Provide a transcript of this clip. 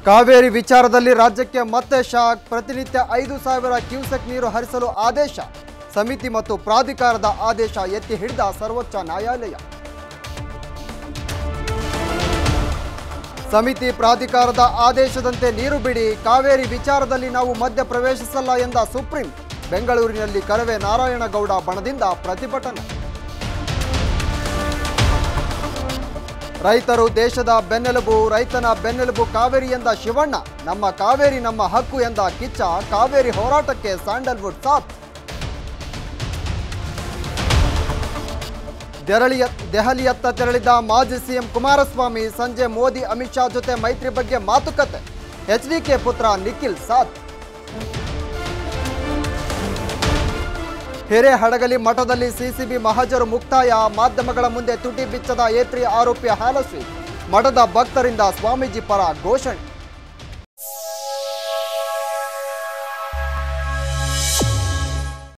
ಕಾವೇರಿ ವಿಚಾರದಲ್ಲಿ ರಾಜ್ಯಕ್ಕೆ ಮತ್ತೆ ಶಾಕ್ ಪ್ರತಿನಿತ್ಯ ಐದು ಸಾವಿರ ಕ್ಯೂಸೆಕ್ ನೀರು ಹರಿಸಲು ಆದೇಶ ಸಮಿತಿ ಮತ್ತು ಪ್ರಾಧಿಕಾರದ ಆದೇಶ ಎತ್ತಿ ಹಿಡಿದ ಸರ್ವೋಚ್ಚ ನ್ಯಾಯಾಲಯ ಸಮಿತಿ ಪ್ರಾಧಿಕಾರದ ಆದೇಶದಂತೆ ನೀರು ಬಿಡಿ ಕಾವೇರಿ ವಿಚಾರದಲ್ಲಿ ನಾವು ಮಧ್ಯ ಪ್ರವೇಶಿಸಲ್ಲ ಎಂದ ಸುಪ್ರೀಂ ಬೆಂಗಳೂರಿನಲ್ಲಿ ಕರವೇ ನಾರಾಯಣಗೌಡ ಬಣದಿಂದ ಪ್ರತಿಭಟನೆ ರೈತರು ದೇಶದ ಬೆನ್ನೆಲುಬು ರೈತನ ಬೆನ್ನೆಲುಬು ಕಾವೇರಿ ಎಂದ ಶಿವಣ್ಣ ನಮ್ಮ ಕಾವೇರಿ ನಮ್ಮ ಹಕ್ಕು ಎಂದ ಕಿಚ್ಚ ಕಾವೇರಿ ಹೋರಾಟಕ್ಕೆ ಸ್ಯಾಂಡಲ್ವುಡ್ ಸಾಥ್ ದೆರಳಿಯ ದೆಹಲಿಯತ್ತ ತೆರಳಿದ ಮಾಜಿ ಸಿಎಂ ಕುಮಾರಸ್ವಾಮಿ ಸಂಜೆ ಮೋದಿ ಅಮಿತ್ ಶಾ ಜೊತೆ ಮೈತ್ರಿ ಬಗ್ಗೆ ಮಾತುಕತೆ ಎಚ್ಡಿಕೆ ಪುತ್ರ ನಿಖಿಲ್ ಸಾಥ್ ಹಿರೇಹಡಗಲಿ ಮಠದಲ್ಲಿ ಸಿಸಿಬಿ ಮಹಜರು ಮುಕ್ತಾಯ ಮಾಧ್ಯಮಗಳ ಮುಂದೆ ತುಟಿ ಬಿಚ್ಚದ ಏತ್ರಿ ಆರೋಪಿ ಹಾಲಶ್ರೀ ಮಠದ ಭಕ್ತರಿಂದ ಸ್ವಾಮೀಜಿ ಪರ ಘೋಷಣೆ